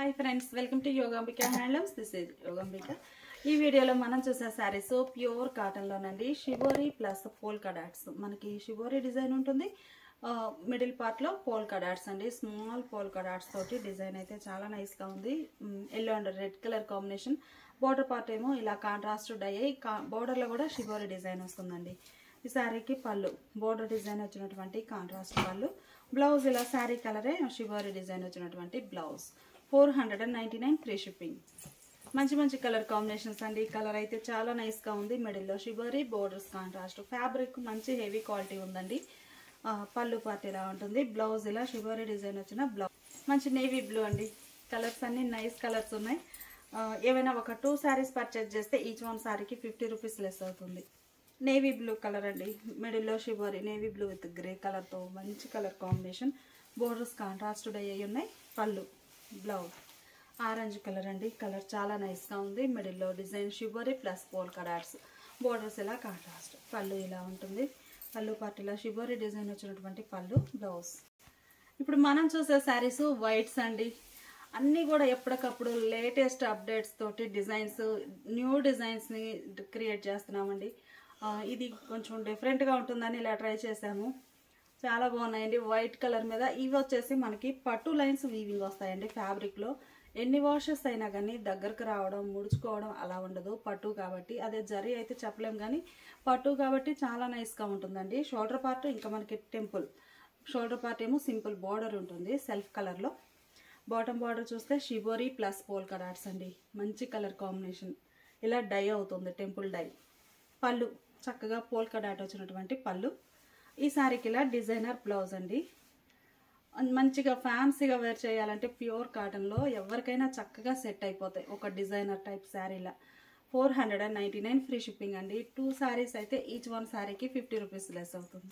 hi friends welcome to Yogambika handlooms this is Yogambika ఈ వీడియోలో మనం చూసే శారీస్ ప్యూర్ కాటన్లోనండి షిబోరి ప్లస్ పోల్ కడాట్స్ మనకి షిబోరి డిజైన్ ఉంటుంది మిడిల్ పార్ట్లో పోల్ కడాట్స్ అండి స్మాల్ పోల్ కడాట్స్ తోటి డిజైన్ అయితే చాలా నైస్గా ఉంది yellow and red colour combination border part ఏమో ఇలా కాంట్రాస్ట్ డై అయ్యి బోర్డర్లో కూడా షిబోరి డిజైన్ వస్తుందండి ఈ శారీకి పళ్ళు బోర్డర్ డిజైన్ వచ్చినటువంటి కాంట్రాస్ట్ పళ్ళు బ్లౌజ్ ఇలా శారీ కలరే షిబోరి డిజైన్ వచ్చినటువంటి blouse four hundred and ninety nine free shipping మంచి మంచి కలర్ కాంబినేషన్స్ అండి ఈ కలర్ అయితే చాలా నైస్గా ఉంది మిడిల్లో షిబోరి బోర్డర్స్ కాంట్రాస్ట్ ఫ్యాబ్రిక్ మంచి హెవీ క్వాలిటీ ఉందండి ఆ, పళ్ళు పార్ట్ ఇలా ఉంటుంది బ్లౌజ్ ఇలా షిబోరి డిజైన్ వచ్చిన బ్లౌజ్ మంచి నేవీ బ్లూ అండి కలర్స్ అన్ని నైస్ కలర్స్ ఉన్నాయి ఆ, ఏవైనా ఒక టూ శారీస్ పర్చేజ్ చేస్తే ఈచ్ వన్ శారీకి ఫిఫ్టీ రూపీస్ లెస్ అవుతుంది నేవీ బ్లూ కలర్ అండి మిడిల్లో shibori navy blue with grey కలర్తో మంచి కలర్ కాంబినేషన్ బోర్డర్స్ కాంట్రాస్టెడ్ అయ్యి ఉన్నాయి పళ్ళు బ్లౌజ్ ఆరెంజ్ కలర్ అండి కలర్ చాలా నైస్గా ఉంది మిడిల్లో design shibori plus polka dots borders ఇలా కాంట్రాస్ట్ పళ్ళు ఇలా ఉంటుంది పళ్ళు పార్ట్ ఇలా షిబోరి డిజైన్ వచ్చినటువంటి పళ్ళు బ్లౌజ్ ఇప్పుడు మనం చూసే శారీస్ వైట్స్ అండి అన్నీ కూడా ఎప్పటికప్పుడు లేటెస్ట్ అప్డేట్స్ తోటి డిజైన్స్ న్యూ డిజైన్స్ని క్రియేట్ చేస్తున్నామండి ఆ, ఇది కొంచెం డిఫరెంట్గా ఉంటుందని ఇలా ట్రై చేసాము చాలా బాగున్నాయండి వైట్ కలర్ మీద ఇవి వచ్చేసి మనకి పట్టు లైన్స్ వీవింగ్ వస్తాయండి ఫ్యాబ్రిక్లో ఎన్ని వాషెస్ అయినా కానీ దగ్గరకు రావడం ముడుచుకోవడం అలా ఉండదు పట్టు కాబట్టి అదే జరీ అయితే చెప్పలేం కానీ పట్టు కాబట్టి చాలా నైస్గా ఉంటుందండి షోల్డర్ పార్ట్ ఇంకా మనకి టెంపుల్ షోల్డర్ పార్ట్ ఏమో సింపుల్ బార్డర్ ఉంటుంది సెల్ఫ్ కలర్లో బాటమ్ బార్డర్ చూస్తే షిబోరి ప్లస్ పోల్ కడాట్స్ అండి మంచి కలర్ కాంబినేషన్ ఇలా డై అవుతుంది టెంపుల్ డై పళ్ళు చక్కగా పోల్ కడాట్ వచ్చినటువంటి పళ్ళు ఈ శారీకి ఇలా డిజైనర్ బ్లౌజ్ అండి అన్- మంచిగా ఫ్యాన్సీగా వేర్ చేయాలంటే ప్యూర్ కాటన్లో ఎవరికైనా చక్కగా సెట్ అయిపోతాయి ఒక డిజైనర్ టైప్ శారీలా four hundred and ninety nine free shipping అండి టూ శారీస్ అయితే ఈచ్ వన్ శారీకి ఫిఫ్టీ రూపీస్ లెస్ అవుతుంది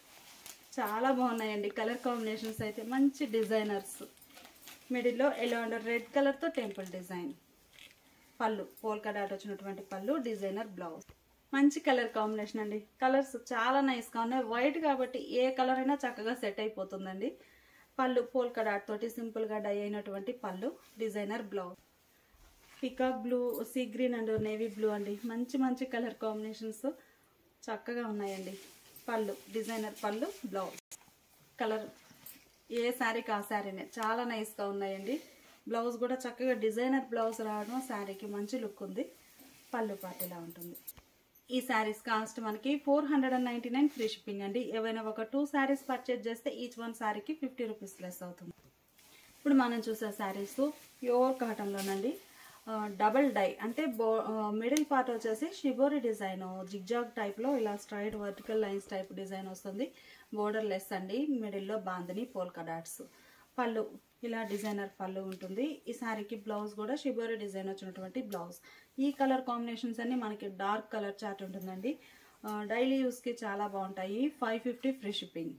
చాలా బాగున్నాయండి కలర్ కాంబినేషన్స్ అయితే మంచి డిజైనర్స్ మిడిల్లో ఎల్లో అండ్ రెడ్ కలర్తో టెంపుల్ డిజైన్ పళ్ళు పోల్కా డాట్ వచ్చినటువంటి పళ్ళు డిజైనర్ బ్లౌజ్ మంచి కలర్ కాంబినేషన్ అండి కలర్స్ చాలా నైస్గా ఉన్నాయి వైట్ కాబట్టి ఏ కలర్ అయినా చక్కగా సెట్ అయిపోతుందండి పళ్ళు పోల్కా డాట్ తోటి సింపుల్గా డై అయినటువంటి పళ్ళు designer blouse peacock blue sea green and navy blue అండి మంచి మంచి కలర్ కాంబినేషన్స్ చక్కగా ఉన్నాయండి పళ్ళు డిజైనర్ పళ్ళు బ్లౌజ్ కలర్ ఏ శారీకి ఆ శారీనే చాలా నైస్గా ఉన్నాయండి బ్లౌజ్ కూడా చక్కగా డిజైనర్ బ్లౌజ్ రావడం శారీకి మంచి లుక్ ఉంది పళ్ళు పాటిలా ఉంటుంది ఈ శారీస్ కాస్ట్ మనకి four hundred and ninety nine free shipping అండి ఏవైనా ఒక టూ శారీస్ పర్చేజ్ చేస్తే ఈచ్ వన్ శారీకి ఫిఫ్టీ రూపీస్ లెస్ అవుతుంది ఇప్పుడు మనం చూసే శారీస్ ప్యూర్ కాటన్లోనండి ఆ, డబల్ డై అంటే బో ఆ, మిడిల్ పార్ట్ వచ్చేసి షిబోరి డిజైన్ జిగ్జాగ్ టైప్లో ఇలా straight vertical lines type design వస్తుంది బోర్డర్ లెస్ అండి మిడిల్లో బాందని పోల్కా డాట్స్ పళ్ళు ఇలా డిజైనర్ పళ్ళు ఉంటుంది ఈ శారీకి బ్లౌజ్ కూడా షిబోరి డిజైన్ వచ్చినటువంటి బ్లౌజ్ ఈ కలర్ కాంబినేషన్స్ అన్ని మనకి డార్క్ కలర్ చార్ట్ ఉంటుందండి డైలీ యూస్కి చాలా బాగుంటాయి ఫైవ్ ఫిఫ్టీ ఫ్రీ షిప్పింగ్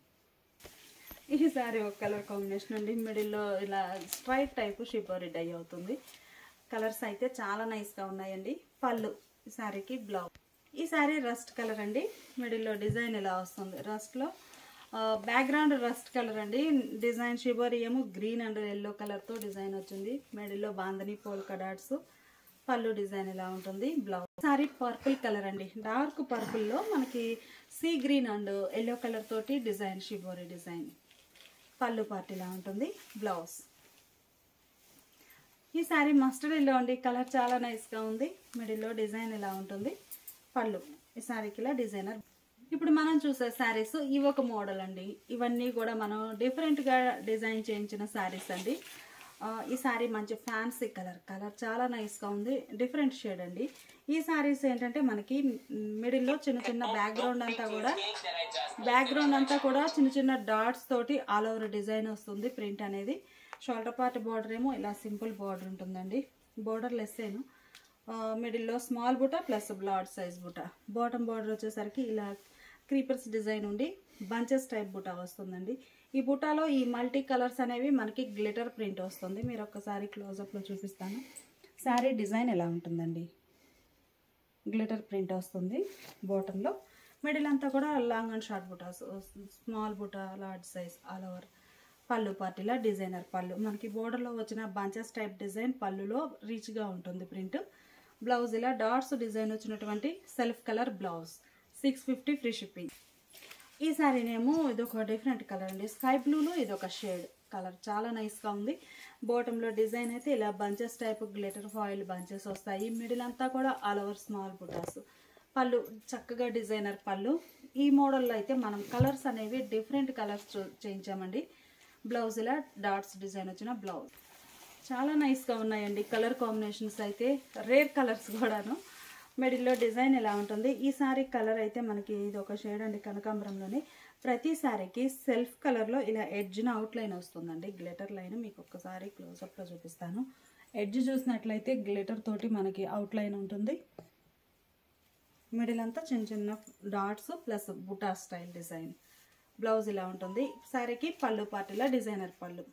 ఈ శారీ ఒక కలర్ కాంబినేషన్ అండి మిడిల్లో ఇలా స్ట్రైట్ టైప్ షిబోరి డై అవుతుంది కలర్స్ అయితే చాలా నైస్గా ఉన్నాయండి పళ్ళు ఈ శారీకి బ్లౌజ్ ఈ శారీ రస్ట్ కలర్ అండి మిడిల్లో డిజైన్ ఇలా వస్తుంది రస్ట్లో బ్యాక్గ్రౌండ్ రస్ట్ కలర్ అండి డిజైన్ షిబోరి ఏమో గ్రీన్ అండ్ ఎల్లో కలర్తో డిజైన్ వచ్చింది మిడిల్లో బాందని పోల్ కడాట్స్ పళ్ళు డిజైన్ ఇలా ఉంటుంది బ్లౌజ్ సారీ పర్పుల్ కలర్ అండి డార్క్ పర్పుల్లో మనకి sea green and yellow colour తోటి డిజైన్ షిబోరి డిజైన్ పళ్ళు పార్ట్ ఇలా ఉంటుంది బ్లౌజ్ ఈ శారీ మస్టర్డ్ ఎల్లో అండి కలర్ చాలా నైస్గా ఉంది మిడిల్లో డిజైన్ ఇలా ఉంటుంది పళ్ళు ఈ శారీకి ఇలా డిజైనర్ ఇప్పుడు మనం చూసే శారీస్ ఇవి ఒక మోడల్ అండి ఇవన్నీ కూడా మనం డిఫరెంట్గా డిజైన్ చేయించిన శారీస్ అండి ఆ, ఈ శారీ మంచి ఫ్యాన్సీ కలర్ కలర్ చాలా నైస్గా ఉంది డిఫరెంట్ షేడ్ అండి ఈ శారీస్ ఏంటంటే మనకి మిడిల్లో చిన్న చిన్న బ్యాక్గ్రౌండ్ అంతా కూడా బ్యాక్గ్రౌండ్ అంతా కూడా చిన్న చిన్న డాట్స్ తోటి ఆల్ ఓవర్ డిజైన్ వస్తుంది ప్రింట్ అనేది షోల్డర్ పార్ట్ బార్డర్ ఏమో ఇలా సింపుల్ బార్డర్ ఉంటుందండి బార్డర్ లెస్సేను మిడిల్లో small butta plus bold size butta bottom border వచ్చేసరికి ఇలా క్రీపర్స్ డిజైన్ ఉండి బంచెస్ టైప్ బుట్ట వస్తుందండి ఈ బుట్టాలో ఈ మల్టీ కలర్స్ అనేవి మనకి గ్లిటర్ ప్రింట్ వస్తుంది మీరు ఒక్కసారి క్లోజప్లో చూపిస్తాను శారీ డిజైన్ ఎలా ఉంటుందండి గ్లిటర్ ప్రింట్ వస్తుంది బాటంలో మిడిల్ అంతా కూడా long and short butas small buta large size all over పళ్ళు పార్టీలా డిజైనర్ పళ్ళు మనకి బోర్డర్లో వచ్చిన బంచెస్ టైప్ డిజైన్ పళ్ళులో రిచ్గా ఉంటుంది ప్రింట్ బ్లౌజ్ ఇలా డాట్స్ డిజైన్ వచ్చినటువంటి self colour blouse six fifty free shipping ఈ సారీనేమో ఇది ఒక డిఫరెంట్ కలర్ అండి స్కై బ్లూలో ఇది ఒక షేడ్ కలర్ చాలా నైస్గా ఉంది బాటంలో డిజైన్ అయితే ఇలా bunches type glitter foil bunches వస్తాయి మిడిల్ అంతా కూడా ఆల్ ఓవర్ స్మాల్ బుటాస్ పళ్ళు చక్కగా డిజైనర్ పళ్ళు ఈ మోడల్లో అయితే మనం కలర్స్ అనేవి డిఫరెంట్ కలర్స్ చేయించామండి బ్లౌజ్ ఇలా డాట్స్ డిజైన్ వచ్చిన బ్లౌజ్ చాలా నైస్గా ఉన్నాయండి కలర్ కాంబినేషన్స్ అయితే రేర్ కలర్స్ కూడాను మిడిల్లో డిజైన్ ఎలా ఉంటుంది ఈ సారీ కలర్ అయితే మనకి ఇది ఒక షేడ్ అండి కనకాంబరంలోనే ప్రతి సారీకి సెల్ఫ్ కలర్లో ఇలా ఎడ్జ్న అవుట్ లైన్ వస్తుందండి గ్లిటర్ లైన్ మీకు ఒక్కసారి క్లోజప్లో చూపిస్తాను ఎడ్జ్ చూసినట్లయితే గ్లిటర్ తోటి మనకి అవుట్ లైన్ ఉంటుంది మిడిల్ అంతా చిన్న చిన్న డాట్స్ ప్లస్ బుటా స్టైల్ డిజైన్ బ్లౌజ్ ఇలా ఉంటుంది సారీకి పళ్ళు పార్టీలో డిజైనర్ పళ్ళు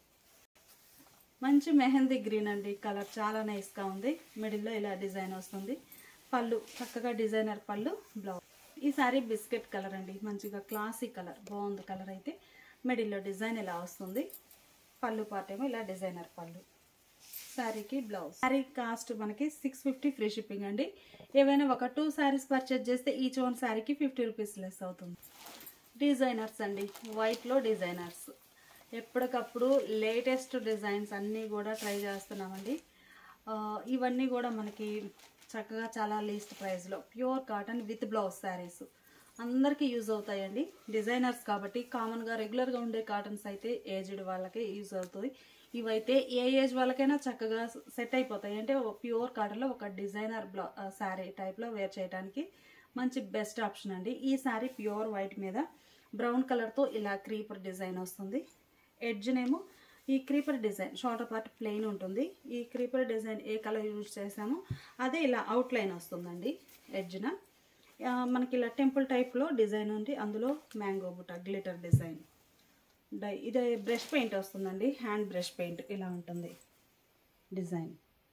మంచి మెహందీ గ్రీన్ అండి కలర్ చాలా నైస్గా ఉంది మిడిల్లో ఇలా డిజైన్ వస్తుంది పళ్ళు చక్కగా డిజైనర్ పళ్ళు బ్లౌజ్ ఈ సారీ బిస్కెట్ కలర్ అండి మంచిగా క్లాసీ కలర్ బాగుంది కలర్ అయితే మిడిల్లో డిజైన్ ఇలా వస్తుంది పళ్ళు పార్ట్ ఏమో ఇలా డిజైనర్ పళ్ళు శారీకి బ్లౌజ్ శారీ కాస్ట్ మనకి సిక్స్ ఫిఫ్టీ ఫ్రీ షిప్పింగ్ అండి ఏవైనా ఒక టూ శారీస్ పర్చేజ్ చేస్తే ఈచ్ వన్ శారీకి ఫిఫ్టీ రూపీస్ లెస్ అవుతుంది డిజైనర్స్ అండి వైట్లో డిజైనర్స్ ఎప్పటికప్పుడు లేటెస్ట్ డిజైన్స్ అన్నీ కూడా ట్రై చేస్తున్నామండి ఆ, ఇవన్నీ కూడా మనకి చక్కగా చాలా లీస్ట్ ప్రైస్లో pure cotton with blouse saris అందరికీ యూజ్ అవుతాయండి డిజైనర్స్ కాబట్టి కామన్గా రెగ్యులర్గా ఉండే కాటన్స్ అయితే ఏజ్డ్ వాళ్ళకే యూజ్ అవుతుంది ఇవైతే ఏ ఏజ్ వాళ్ళకైనా చక్కగా సెట్ అయిపోతాయి అంటే ప్యూర్ కాటన్లో ఒక డిజైనర్ బ్లౌ శారీ టైప్లో వేర్ చేయడానికి మంచి బెస్ట్ ఆప్షన్ అండి ఈ శారీ ప్యూర్ వైట్ మీద బ్రౌన్ కలర్తో ఇలా క్రీపర్ డిజైన్ వస్తుంది ఎడ్జ్నేమో ఈ creeper design shorter part plain ఉంటుంది ఈ క్రీపర్ డిజైన్ ఏ కలర్ యూజ్ చేసామో అదే ఇలా అవుట్ లైన్ వస్తుందండి ఎడ్జ్న ఆ, మనకి ఇలా టెంపుల్ టైప్లో డిజైన్ ఉంది అందులో మ్యాంగో బుట్ట గ్లిటర్ డిజైన్ డై ఇది బ్రష్ పెయింట్ వస్తుందండి హ్యాండ్ బ్రష్ పెయింట్ ఇలా ఉంటుంది డిజైన్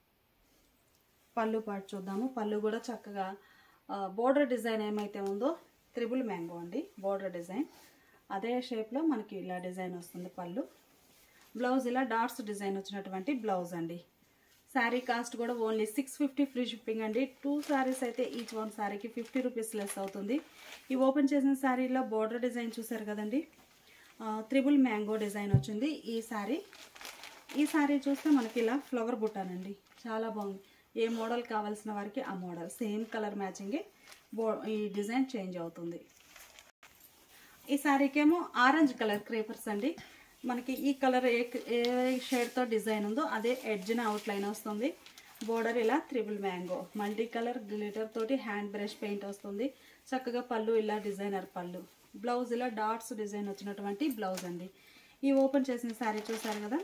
పళ్ళు పాటు చూద్దాము పళ్ళు కూడా చక్కగా బోర్డర్ డిజైన్ ఏమైతే ఉందో త్రిబుల్ మ్యాంగో అండి బోర్డర్ డిజైన్ అదే షేప్లో మనకి ఇలా డిజైన్ వస్తుంది పళ్ళు బ్లౌజ్ ఇలా డాట్స్ డిజైన్ వచ్చినటువంటి బ్లౌజ్ అండి శారీ కాస్ట్ కూడా only six fifty free shipping అండి టూ శారీస్ అయితే ఈచ్ వన్ శారీకి ఫిఫ్టీ రూపీస్ లెస్ అవుతుంది ఈ ఓపెన్ చేసిన శారీలో బోర్డర్ డిజైన్ చూసారు కదండి త్రిబుల్ మ్యాంగో డిజైన్ వచ్చింది ఈ శారీ ఈ శారీ చూస్తే మనకి ఇలా ఫ్లవర్ బుట్టానండి చాలా బాగుంది ఏ మోడల్ కావాల్సిన వారికి ఆ మోడల్ సేమ్ కలర్ మ్యాచింగే బో ఈ డిజైన్ చేంజ్ అవుతుంది ఈ శారీకి ఏమో ఆరెంజ్ కలర్ క్రేపర్స్ అండి మనకి ఈ కలర్ ఏ ఏ షేడ్తో డిజైన్ ఉందో అదే ఎడ్జ్న అవుట్ లైన్ వస్తుంది బోర్డర్ ఇలా triple mango multi colour glitter తోటి హ్యాండ్ బ్రష్ పెయింట్ వస్తుంది చక్కగా పళ్ళు ఇలా డిజైనర్ పళ్ళు బ్లౌజ్ ఇలా డాట్స్ డిజైన్ వచ్చినటువంటి బ్లౌజ్ అండి ఈ ఓపెన్ చేసిన శారీ చూసారు కదా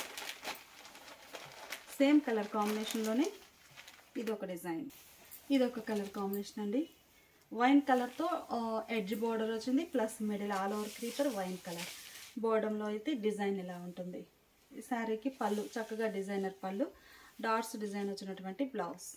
సేమ్ కలర్ కాంబినేషన్లోనే ఇది ఒక డిజైన్ ఇది ఒక కలర్ కాంబినేషన్ అండి వైన్ కలర్తో ఎడ్జ్ బోర్డర్ వచ్చింది plus middle all over creeper wine colour బోర్డంలో అయితే డిజైన్ ఇలా ఉంటుంది ఈ శారీకి పళ్ళు చక్కగా డిజైనర్ పళ్ళు డాట్స్ డిజైన్ వచ్చినటువంటి బ్లౌజ్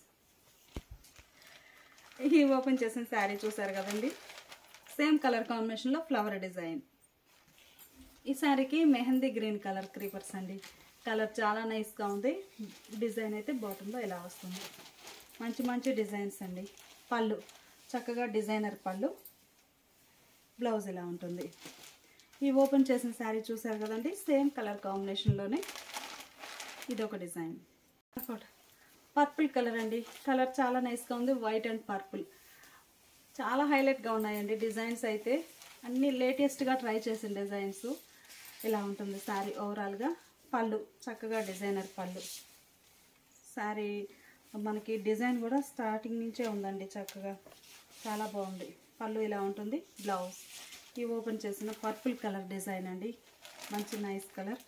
ఈ ఓపెన్ చేసిన శారీ చూసారు కదండి సేమ్ కలర్ కాంబినేషన్లో ఫ్లవర్ డిజైన్ ఈ శారీకి మెహందీ గ్రీన్ కలర్ క్రీపర్స్ అండి కలర్ చాలా నైస్గా ఉంది డిజైన్ అయితే బాటంలో ఇలా వస్తుంది మంచి మంచి డిజైన్స్ అండి పళ్ళు చక్కగా డిజైనర్ పళ్ళు బ్లౌజ్ ఇలా ఉంటుంది ఈ ఓపెన్ చేసిన శారీ చూసారు కదండి సేమ్ కలర్ కాంబినేషన్లోనే ఇది ఒక డిజైన్ పర్పుల్ కలర్ అండి కలర్ చాలా నైస్గా ఉంది వైట్ అండ్ పర్పుల్ చాలా హైలైట్గా ఉన్నాయండి డిజైన్స్ అయితే అన్ని లేటెస్ట్గా ట్రై చేసిన డిజైన్స్ ఇలా ఉంటుంది శారీ ఓవరాల్గా పళ్ళు చక్కగా డిజైనర్ పళ్ళు శారీ మనకి డిజైన్ కూడా స్టార్టింగ్ నుంచే ఉందండి చక్కగా చాలా బాగుంది పళ్ళు ఇలా ఉంటుంది బ్లౌజ్ ఈ ఓపెన్ చేసిన పర్పుల్ కలర్ డిజైన్ అండి మంచి నైస్ కలర్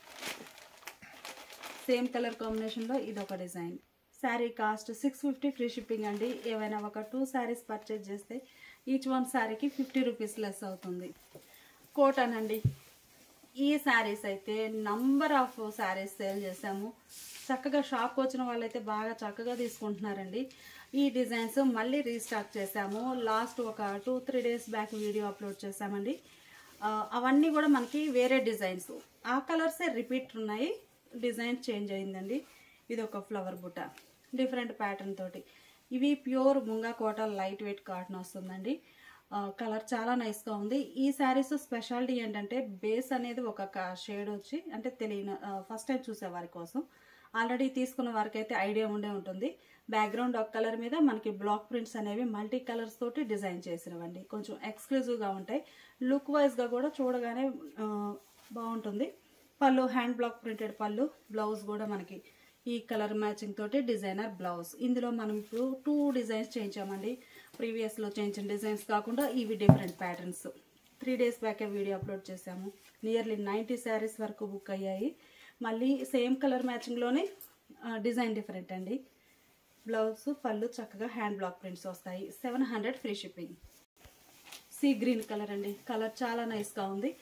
సేమ్ కలర్ కాంబినేషన్లో ఇది ఒక design sari cost six fifty free shipping అండి ఏవైనా ఒక టూ శారీస్ పర్చేజ్ చేస్తే ఈచ్ వన్ శారీకి ఫిఫ్టీ రూపీస్ లెస్ అవుతుంది కోటన్ అండి ఈ శారీస్ అయితే నంబర్ ఆఫ్ శారీస్ సేల్ చేసాము చక్కగా షాప్కి వచ్చిన వాళ్ళైతే బాగా చక్కగా తీసుకుంటున్నారండి ఈ డిజైన్స్ మళ్ళీ రీస్టాక్ చేసాము లాస్ట్ ఒక two three days back video upload చేసామండి ఆ, అవన్నీ కూడా మనకి వేరే డిజైన్స్ ఆ కలర్సే రిపీట్ ఉన్నాయి డిజైన్ చేంజ్ అయిందండి ఇది ఒక ఫ్లవర్ బుట్ట డిఫరెంట్ ప్యాటర్న్ తోటి ఇవి pure munga Kota light weight cotton వస్తుందండి కలర్ చాలా నైస్గా ఉంది ఈ శారీస్ స్పెషాలిటీ ఏంటంటే బేస్ అనేది ఒక షేడ్ వచ్చి అంటే తెలియని ఫస్ట్ టైం చూసే వారి కోసం ఆల్రెడీ తీసుకున్న వారికి అయితే ఐడియా ఉండే ఉంటుంది బ్యాక్గ్రౌండ్ ఒక కలర్ మీద మనకి బ్లాక్ ప్రింట్స్ అనేవి మల్టీ కలర్స్ తోటి డిజైన్ చేసినవండి కొంచెం ఎక్స్క్లూజివ్గా ఉంటాయి లుక్ వైజ్గా కూడా చూడగానే ఆ, బాగుంటుంది పళ్ళు హ్యాండ్ బ్లాక్ ప్రింటెడ్ పళ్ళు బ్లౌజ్ కూడా మనకి ఈ కలర్ మ్యాచింగ్ తోటి డిజైనర్ బ్లౌజ్ ఇందులో మనం ఇప్పుడు టూ డిజైన్స్ చేయించామండి ప్రీవియస్లో చేయించిన డిజైన్స్ కాకుండా ఇవి డిఫరెంట్ ప్యాటర్న్స్ త్రీ డేస్ బ్యాకే వీడియో అప్లోడ్ చేశాము నియర్లీ నైంటీ శారీస్ వరకు బుక్ అయ్యాయి మళ్ళీ సేమ్ కలర్ మ్యాచింగ్లోనే డిజైన్ డిఫరెంట్ అండి బ్లౌజ్ పళ్ళు చక్కగా హ్యాండ్ బ్లాక్ ప్రింట్స్ వస్తాయి seven hundred free shipping sea green colour అండి కలర్ చాలా నైస్గా ఉంది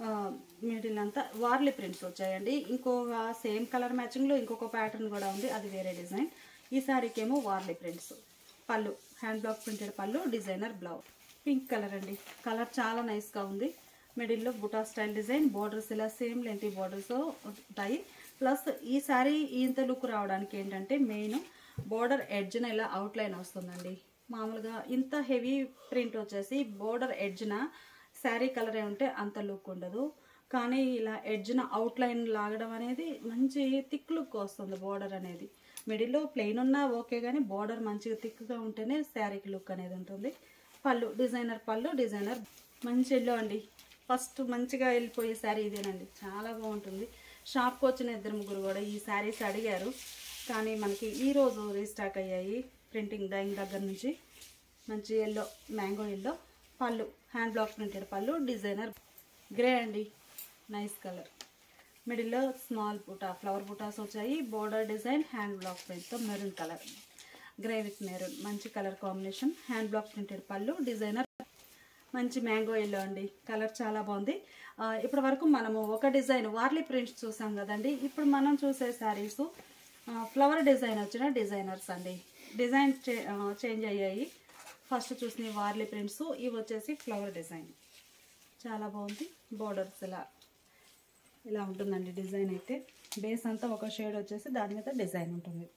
మిడిల్ అంతా వార్లీ ప్రింట్స్ వచ్చాయండి ఇంకొక సేమ్ కలర్ మ్యాచింగ్లో ఇంకొక ప్యాటర్న్ కూడా ఉంది అది వేరే డిజైన్ ఈ సారీకి ఏమో వార్లీ ప్రింట్స్ పళ్ళు హ్యాండ్ బ్లాక్ ప్రింటెడ్ పళ్ళు డిజైనర్ బ్లౌజ్ పింక్ కలర్ అండి కలర్ చాలా నైస్గా ఉంది మిడిల్లో బుటా స్టైల్ డిజైన్ బోర్డర్స్ ఇలా సేమ్ లెంతీ బోర్డర్స్ ఉంటాయి ప్లస్ ఈ సారీ ఇంత లుక్ రావడానికి ఏంటంటే మెయిన్ బోర్డర్ ఎడ్జ్న ఇలా అవుట్లైన్ వస్తుందండి మామూలుగా ఇంత హెవీ ప్రింట్ వచ్చేసి బోర్డర్ ఎడ్జ్న శారీ కలరే ఉంటే అంత లుక్ ఉండదు కానీ ఇలా ఎడ్జ్న అవుట్లైన్ లాగడం అనేది మంచి థిక్ లుక్ వస్తుంది బోర్డర్ అనేది మిడిల్లో ప్లెయిన్ ఉన్నా ఓకే కానీ బోర్డర్ మంచిగా థిక్గా ఉంటేనే శారీకి లుక్ అనేది ఉంటుంది పళ్ళు డిజైనర్ పళ్ళు డిజైనర్ మంచి ఎల్లో అండి ఫస్ట్ మంచిగా వెళ్ళిపోయే శారీ ఇదేనండి చాలా బాగుంటుంది షాప్కి వచ్చిన ఇద్దరు ముగ్గురు కూడా ఈ శారీస్ అడిగారు కానీ మనకి ఈరోజు రీస్టాక్ అయ్యాయి ప్రింటింగ్ డైయింగ్ దగ్గర నుంచి మంచి ఎల్లో మ్యాంగో ఎల్లో పళ్ళు హ్యాండ్ బ్లాక్ ప్రింటెడ్ పళ్ళు డిజైనర్ గ్రే అండి నైస్ కలర్ మిడిల్లో స్మాల్ బుటా ఫ్లవర్ బుటాస్ వచ్చాయి బోర్డర్ డిజైన్ హ్యాండ్ బ్లాక్ ప్రింట్తో maroon colour grey with maroon మంచి colour combination hand block printed పళ్ళు డిజైనర్ మంచి మ్యాంగో ఎల్లో అండి కలర్ చాలా బాగుంది ఆ, ఇప్పటి వరకు మనము ఒక డిజైన్ వార్లీ ప్రింట్స్ చూసాం కదండి ఇప్పుడు మనం చూసే శారీస్ ఫ్లవర్ డిజైన్ వచ్చిన డిజైనర్స్ అండి డిజైన్ చే- ఆ, చేంజ్ అయ్యాయి ఫస్ట్ చూసిన వార్లీ ప్రింట్స్ ఇవి వచ్చేసి ఫ్లవర్ డిజైన్ చాలా బాగుంది బోర్డర్స్ ఇలా ఇలా ఉంటుందండి డిజైన్ అయితే బేస్ అంతా ఒక షేడ్ వచ్చేసి దాని మీద డిజైన్ ఉంటుంది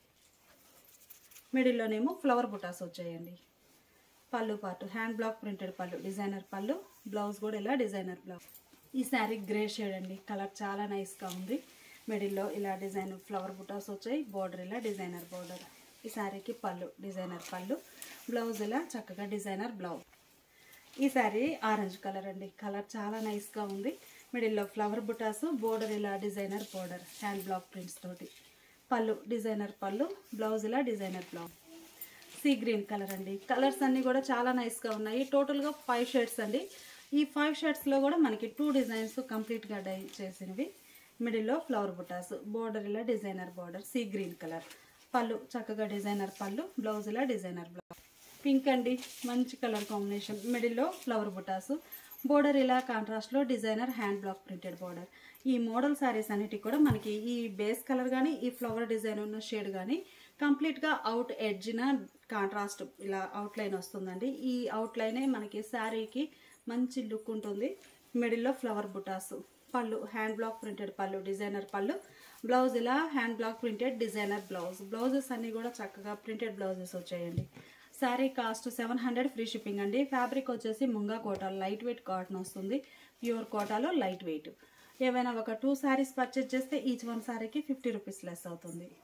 మిడిల్లోనేమో ఫ్లవర్ బుటాస్ వచ్చాయండి పళ్ళు పాటు హ్యాండ్ బ్లాక్ ప్రింటెడ్ పళ్ళు డిజైనర్ పళ్ళు బ్లౌజ్ కూడా ఇలా డిజైనర్ బ్లౌజ్ ఈ శారీ గ్రే షేడ్ అండి కలర్ చాలా నైస్గా ఉంది మిడిల్లో ఇలా డిజైన్ ఫ్లవర్ బుటాస్ వచ్చాయి బోర్డర్ ఇలా డిజైనర్ బోర్డర్ ఈ శారీకి పళ్ళు డిజైనర్ పళ్ళు బ్లౌజ్ ఇలా చక్కగా డిజైనర్ బ్లౌజ్ ఈ శారీ ఆరెంజ్ కలర్ అండి కలర్ చాలా నైస్గా ఉంది మిడిల్లో ఫ్లవర్ బుటాస్ బోర్డర్ ఇలా designer border hand block prints తోటి పళ్ళు డిజైనర్ పళ్ళు బ్లౌజ్ ఇలా designer blouse sea green colour అండి కలర్స్ అన్నీ కూడా చాలా నైస్గా ఉన్నాయి టోటల్గా ఫైవ్ షేడ్స్ అండి ఈ ఫైవ్ షేడ్స్లో కూడా మనకి టూ డిజైన్స్ కంప్లీట్గా డై చేసినవి మిడిల్లో ఫ్లవర్ బుటాస్ బోర్డర్ ఇలా designer border sea green colour పళ్ళు చక్కగా డిజైనర్ పళ్ళు బ్లౌజ్ ఇలా డిజైనర్ బ్లౌజ్ పింక్ అండి మంచి కలర్ కాంబినేషన్ మిడిల్లో ఫ్లవర్ బుటాస్ బోర్డర్ ఇలా కాంట్రాస్ట్లో designer hand block printed border ఈ మోడల్ శారీస్ అన్నిటికి కూడా మనకి ఈ బేస్ కలర్ కానీ ఈ ఫ్లవర్ డిజైన్ ఉన్న షేడ్ కానీ కంప్లీట్గా అవుట్ ఎడ్జ్న కాంట్రాస్ట్ ఇలా అవుట్లైన్ వస్తుందండి ఈ అవుట్లైనే మనకి శారీకి మంచి లుక్ ఉంటుంది మిడిల్లో ఫ్లవర్ బుటాస్ పళ్ళు హ్యాండ్ బ్లాక్ ప్రింటెడ్ పళ్ళు డిజైనర్ పళ్ళు బ్లౌజ్ ఇలా hand block printed designer blouse blouses అన్నీ కూడా చక్కగా ప్రింటెడ్ బ్లౌజెస్ వచ్చాయండి sari cost seven hundred free shipping అండి ఫ్యాబ్రిక్ వచ్చేసి munga Kota light weight cotton వస్తుంది ప్యూర్ కోటాలో లైట్ వెయిట్ ఏవైనా ఒక టూ శారీస్ పర్చేజ్ చేస్తే ఈచ్ వన్ శారీకి ఫిఫ్టీ రూపీస్ లెస్ అవుతుంది